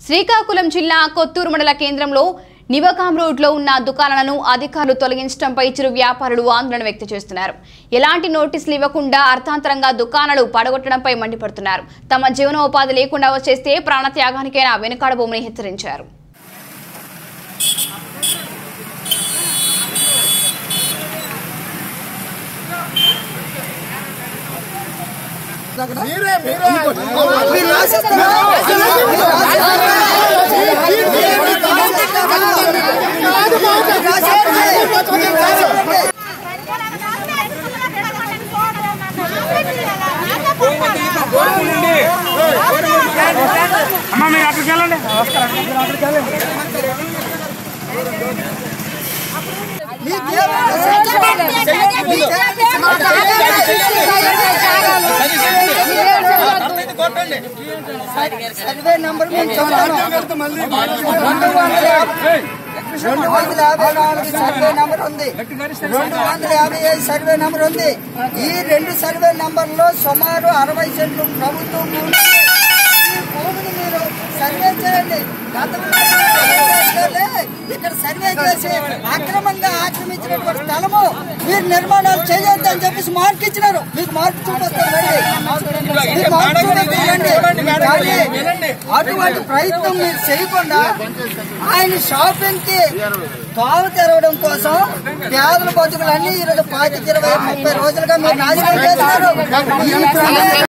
శ్రీకాకుళం జిల్లా కొత్తూరు మండల కేంద్రంలో నివకాం రోడ్లో ఉన్న దుకాణాలను అధికారులు తొలగించడంపై చిరు వ్యాపారులు ఆందోళన వ్యక్తం చేస్తున్నారు ఎలాంటి నోటీసులు ఇవ్వకుండా అర్థాంతరంగా దుకాణాలు పడగొట్టడంపై మండిపడుతున్నారు తమ జీవనోపాధి లేకుండా వచ్చేస్తే ప్రాణత్యాగానికైనా వెనుకాడబోమని హెచ్చరించారు మీరే మీరే మీరు రాసేస్తున్నారు. అమ్మ మీరు అక్కడికి వెళ్ళండి మీకు ఏమైనా సర్వే నంబర్ మేము చెప్తాను. రెండు వందల యాభై రెండు వందల యాభై నాలుగు సర్వే నంబర్ ఉంది రెండు వందల యాభై ఐదు సర్వే నంబర్ ఉంది ఈ రెండు సర్వే నంబర్లో సుమారు అరవై సెంట్లు ప్రభుత్వం భూమి ఉంది. ఈ భూమిని మీరు సర్వే చేయండి గతంలో అధికారులే ఇక్కడ సర్వే చేసి అక్రమంగా ఆక్రమించినటువంటి స్థలము మీరు నిర్మాణాలు చేయొద్దు అని చెప్పేసి మార్క్ ఇచ్చినారు మీకు మార్క్ చూపిస్తారు రండి. మీకు మార్క్ చూపిస్తారు రండి. కానీ అటువంటి ప్రయత్నం మీరు చేయకుండా ఆయన షాపింగ్ కి తావు తెరవడం కోసం పేదల బతుకులన్నీ ఈరోజు పాతిక ఇరవై ముప్పై రోజులుగా మీరు నాశనం చేస్తున్నారు ఈ